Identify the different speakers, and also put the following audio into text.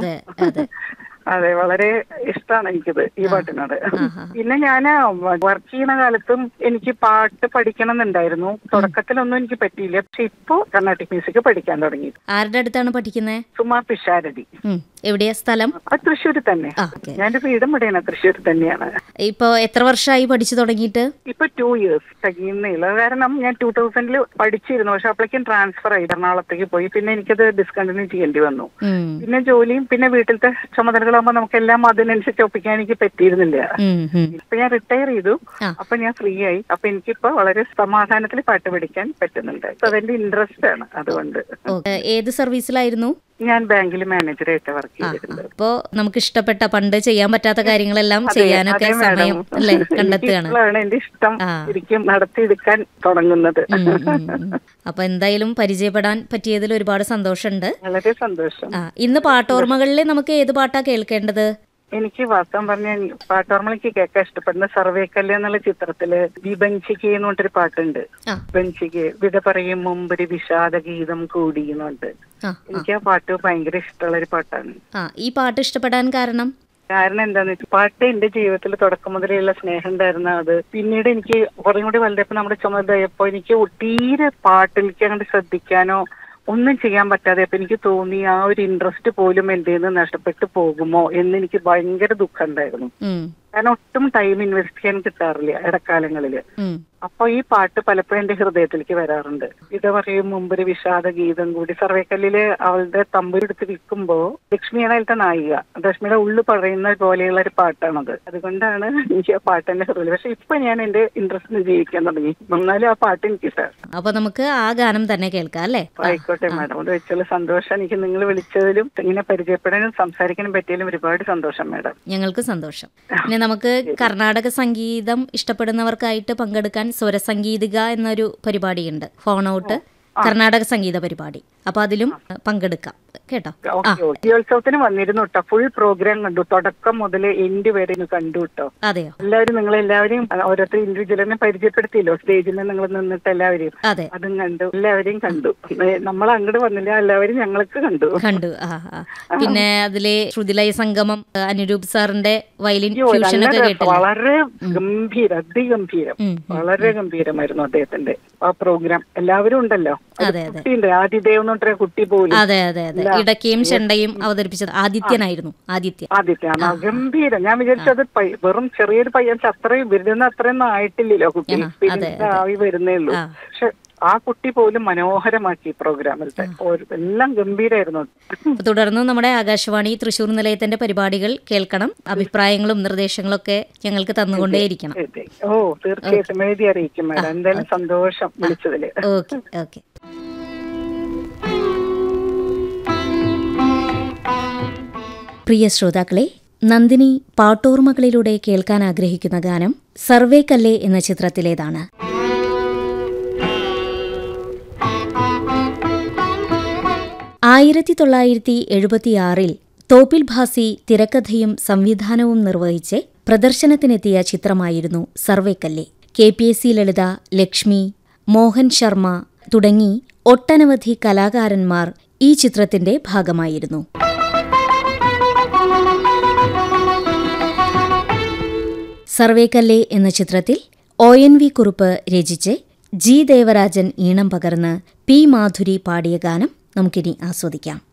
Speaker 1: അതെ അതെ
Speaker 2: അതെ വളരെ ഇഷ്ടമാണ് എനിക്കിത് ഈ പാട്ടിനോട്
Speaker 1: ആഹാ.
Speaker 2: പിന്നെ ഞാൻ വർക്ക് ചെയ്യുന്ന കാലത്തും എനിക്ക് പാട്ട് പഠിക്കണം എന്നുണ്ടായിരുന്നു തുടക്കത്തിലൊന്നും എനിക്ക് പറ്റിയില്ല പക്ഷെ ഇപ്പോ കർണാട്ടിക് മ്യൂസിക് പഠിക്കാൻ തുടങ്ങി
Speaker 1: ആരുടെ അടുത്താണ് പഠിക്കുന്നത്
Speaker 2: സുമാ പിഷാരടി
Speaker 1: എവിടെയാ സ്ഥലം
Speaker 2: അത് തൃശ്ശൂർ തന്നെ
Speaker 1: ആ ഓക്കെ
Speaker 2: ഞാൻ വീടും ഇവിടെയാണ് തൃശ്ശൂർ തന്നെയാണ്
Speaker 1: ഇപ്പൊ എത്ര വർഷമായി പഠിച്ചു തുടങ്ങിയിട്ട്
Speaker 2: ഇപ്പൊ ടു ഇയേഴ്സ് തികയുന്നില്ല കാരണം ഞാൻ ടൂ തൗസൻഡിൽ പഠിച്ചിരുന്നു പക്ഷെ അപ്പോഴേക്കും ട്രാൻസ്ഫർ ആയി എറണാകുളത്തേക്ക് പോയി പിന്നെ എനിക്കത് ഡിസ്കണ്ടിന്യൂ ചെയ്യേണ്ടി വന്നു
Speaker 1: ഉം.
Speaker 2: പിന്നെ ജോലിയും പിന്നെ വീട്ടിലത്തെ ചുമതലകളാകുമ്പോൾ നമുക്കെല്ലാം അതിനനുസരിച്ച് ഒപ്പിക്കാൻ എനിക്ക് പറ്റിയിരുന്നില്ല
Speaker 1: ഉം, ഉം.
Speaker 2: ഇപ്പൊ ഞാൻ റിട്ടയർ ചെയ്തു
Speaker 1: ആ.
Speaker 2: അപ്പൊ ഞാൻ ഫ്രീ ആയി അപ്പൊ എനിക്കിപ്പോ വളരെ സമാധാനത്തിൽ പാട്ട് പഠിക്കാൻ പറ്റുന്നുണ്ട് അപ്പൊ അതെന്റെ ഇൻട്രസ്റ്റ് ആണ് അതുകൊണ്ട്
Speaker 1: ഓക്കെ. ഏത് സർവീസിലായിരുന്നു
Speaker 2: ഞാൻ ബാങ്കിൽ മാനേജറായിട്ട് വർക്ക്
Speaker 1: ആ,
Speaker 2: ചെയ്തിട്ടുണ്ട്
Speaker 1: അപ്പോ നമുക്ക് ഇഷ്ടപ്പെട്ട പണ്ട് ചെയ്യാൻ പറ്റാത്ത കാര്യങ്ങളെല്ലാം
Speaker 2: അതെ,
Speaker 1: ചെയ്യാനൊക്കെ
Speaker 2: അതെ,
Speaker 1: സമയം
Speaker 2: madam.
Speaker 1: അല്ലേ കണ്ടെത്തുകയാണ്
Speaker 2: എനിക്കിപ്പോഴാണ് എന്റെ ഇഷ്ടം
Speaker 1: ആ.
Speaker 2: ശരിക്കും നടത്തിയെടുക്കാൻ തുടങ്ങുന്നത്
Speaker 1: ഉം, ഉം, ഉം. അപ്പൊ എന്തായാലും പരിചയപ്പെടാൻ പറ്റിയതിൽ ഒരുപാട് സന്തോഷമുണ്ട്
Speaker 2: വളരെ സന്തോഷം
Speaker 1: ആ ഇന്ന് പാട്ടോർമ്മകളിൽ നമുക്ക് ഏത് പാട്ടാ കേൾക്കേണ്ടത്
Speaker 2: എനിക്ക് വാസ്തവം പറഞ്ഞ പാട്ടോർമ്മളിക്ക് കേൾക്കാൻ ഇഷ്ടപ്പെടുന്ന സർവേക്കല്ല് എന്നുള്ള ചിത്രത്തില് വിബഞ്ചിക്ക് എന്ന് പറഞ്ഞൊരു പാട്ടുണ്ട്
Speaker 1: ആ
Speaker 2: വിബഞ്ചിക്ക് വിട പറയും മുമ്പൊരു വിഷാദ ഗീതം കൂടി എന്നുണ്ട്
Speaker 1: ആ
Speaker 2: എനിക്ക് ആ പാട്ട് ഭയങ്കര ഇഷ്ടമുള്ള ഒരു പാട്ടാണ്
Speaker 1: ആ ഈ പാട്ട് ഇഷ്ടപ്പെടാൻ കാരണം
Speaker 2: കാരണം എന്താന്ന് വെച്ചാൽ പാട്ട് എന്റെ ജീവിതത്തിൽ തുടക്കം മുതലുള്ള സ്നേഹം ഉണ്ടായിരുന്ന അത് പിന്നീട് എനിക്ക് കുറേ കൂടി വലുതായപ്പോ നമ്മുടെ ചുമതലയപ്പോ എനിക്ക് തീരെ പാട്ടിലേക്ക് അങ്ങോട്ട് ശ്രദ്ധിക്കാനോ ഒന്നും ചെയ്യാൻ പറ്റാതെ അപ്പൊ എനിക്ക് തോന്നി ആ ഒരു ഇൻട്രസ്റ്റ് പോലും എന്റെ നിന്ന് നഷ്ടപ്പെട്ടു പോകുമോ എന്ന് എനിക്ക് ഭയങ്കര ദുഃഖം ഉണ്ടായിരുന്നു
Speaker 1: ഉം,
Speaker 2: കാരണം ഒട്ടും ടൈം ഇൻവെസ്റ്റ് ചെയ്യാൻ കിട്ടാറില്ല ഇടക്കാലങ്ങളില്
Speaker 1: ഉം.
Speaker 2: അപ്പൊ ഈ പാട്ട് പലപ്പോഴും എന്റെ ഹൃദയത്തിലേക്ക് വരാറുണ്ട് ഇത് പറയും മുമ്പൊരു വിഷാദ ഗീതം കൂടി സർവേക്കല്ലില് അവളുടെ തമ്പുരെടുത്ത് വിൽക്കുമ്പോ ലക്ഷ്മിയാണ് അതിലത്തെ നായിക ലക്ഷ്മിയുടെ ഉള്ളു പറയുന്ന പോലെയുള്ള ഒരു പാട്ടാണത് അതുകൊണ്ടാണ് എനിക്ക് ആ പാട്ട് എന്റെ ഹൃദയം പക്ഷെ ഇപ്പൊ ഞാൻ എന്റെ ഇൻട്രസ്റ്റിന് ജീവിക്കാൻ തുടങ്ങി എന്നാലും ആ പാട്ട് എനിക്ക് ഇഷ്ടമാണ്
Speaker 1: അപ്പൊ നമുക്ക് ആ ഗാനം തന്നെ കേൾക്കാം അല്ലേ
Speaker 2: ആയിക്കോട്ടെ മാഡം അത് വെച്ചുള്ള സന്തോഷം എനിക്ക് നിങ്ങൾ വിളിച്ചതിലും ഇങ്ങനെ പരിചയപ്പെടാനും സംസാരിക്കാനും പറ്റിയാലും ഒരുപാട് സന്തോഷം മാഡം
Speaker 1: ഞങ്ങൾക്ക് സന്തോഷം പിന്നെ നമുക്ക് കർണാടക സംഗീതം ഇഷ്ടപ്പെടുന്നവർക്കായിട്ട് പങ്കെടുക്കാൻ സ്വരസംഗീതിക എന്നൊരു പരിപാടിയുണ്ട് ഫോൺ ഔട്ട് കർണാടക സംഗീത പരിപാടി അപ്പൊ അതിലും പങ്കെടുക്കാം കേട്ടോ ആ
Speaker 2: ഓക്കെ ഉത്സവത്തിന് വന്നിരുന്നു കേട്ടോ ഫുൾ പ്രോഗ്രാം കണ്ടു തുടക്കം മുതൽ എൻഡ് വരെ ഇന്ന് കണ്ടു കേട്ടോ
Speaker 1: അതെയോ
Speaker 2: എല്ലാവരും നിങ്ങൾ എല്ലാവരെയും ഓരോരുത്തർ ഇൻഡിവിജ്വലിനെ പരിചയപ്പെടുത്തിയല്ലോ സ്റ്റേജിൽ നിങ്ങൾ നിന്നിട്ട് എല്ലാവരെയും
Speaker 1: അതെ
Speaker 2: അതും കണ്ടു എല്ലാവരെയും കണ്ടു നമ്മൾ അങ്ങോട്ട് വന്നില്ല എല്ലാവരും ഞങ്ങൾക്ക് കണ്ടു
Speaker 1: കണ്ടു ആ ആ. പിന്നെ അതിലെ ശ്രുതിലയ സംഗമം അനുരൂപ് സാറിന്റെ വയലിൻ
Speaker 2: അയ്യോ,
Speaker 1: ഫ്യൂഷൻ
Speaker 2: നല്ല
Speaker 1: ഒക്കെ
Speaker 2: രസം.
Speaker 1: കേട്ടില്ല
Speaker 2: വളരെ ഗംഭീരം അതിഗംഭീരം
Speaker 1: ഉം,
Speaker 2: വളരെ ഗംഭീരമായിരുന്നു അദ്ദേഹത്തിന്റെ ആ പ്രോഗ്രാം എല്ലാവരും ഉണ്ടല്ലോ ഒരു
Speaker 1: അതെ, അതെ.
Speaker 2: കുട്ടിയുണ്ട് ആദിദേവ് എന്ന് പറഞ്ഞ കുട്ടി പോലും
Speaker 1: അതെ അതെ അതെ ഇടയ്ക്കയും ചെണ്ടയും അവതരിപ്പിച്ചത് ആദിത്യനായിരുന്നു ആദിത്യ
Speaker 2: ആദ്യത്തെയാണ് ഗംഭീരം ഞാൻ വിചാരിച്ചത് പൈ- വെറും ചെറിയൊരു പയ്യൻ അത്രയും വരുന്ന അത്രയൊന്നും ആയിട്ടില്ലല്ലോ കുട്ടി
Speaker 1: ആ, അതെ,
Speaker 2: പിന്നെ ആവി വരുന്നേ ഉള്ളൂ
Speaker 1: ആ.
Speaker 2: പക്ഷെ ആ കുട്ടി പോലും മനോഹരമാക്കി പ്രോഗ്രാമിലത്തെ ഓരോ- എല്ലാം ഗംഭീരായിരുന്നു
Speaker 1: അപ്പൊ തുടർന്ന് നമ്മുടെ ആകാശവാണി തൃശൂർ നിലയത്തിന്റെ പരിപാടികൾ കേൾക്കണം അഭിപ്രായങ്ങളും നിർദ്ദേശങ്ങളും ഒക്കെ ഞങ്ങൾക്ക് തന്നുകൊണ്ടേയിരിക്കണം
Speaker 2: അതെ. ഓ തീർച്ചയായിട്ടും എഴുതി അറിയിക്കും മാഡം എന്തായാലും സന്തോഷം വിളിച്ചതില്
Speaker 1: ഓക്കെ ഓക്കെ പ്രിയ ശ്രോതാക്കളെ നന്ദിനി പാട്ടോർമകളിലൂടെ കേൾക്കാൻ ആഗ്രഹിക്കുന്ന ഗാനം സർവേ കല്ലേ എന്ന ചിത്രത്തിലേതാണ് ആയിരത്തി തൊള്ളായിരത്തി എഴുപത്തിയാറിൽ തോപ്പിൽ ഭാസി തിരക്കഥയും സംവിധാനവും നിർവഹിച്ച് പ്രദർശനത്തിനെത്തിയ ചിത്രമായിരുന്നു സർവേക്കല്ലെ K P S C Lalitha Lakshmi Mohan Sharma തുടങ്ങി ഒട്ടനവധി കലാകാരന്മാർ ഈ ചിത്രത്തിന്റെ ഭാഗമായിരുന്നു സർവേക്കല്ലെ എന്ന ചിത്രത്തിൽ ഒ എൻ വി കുറുപ്പ് രചിച്ച് ജി ദേവരാജൻ ഈണം പകർന്ന് പി മാധുരി പാടിയ ഗാനം നമുക്കിനി ആസ്വദിക്കാം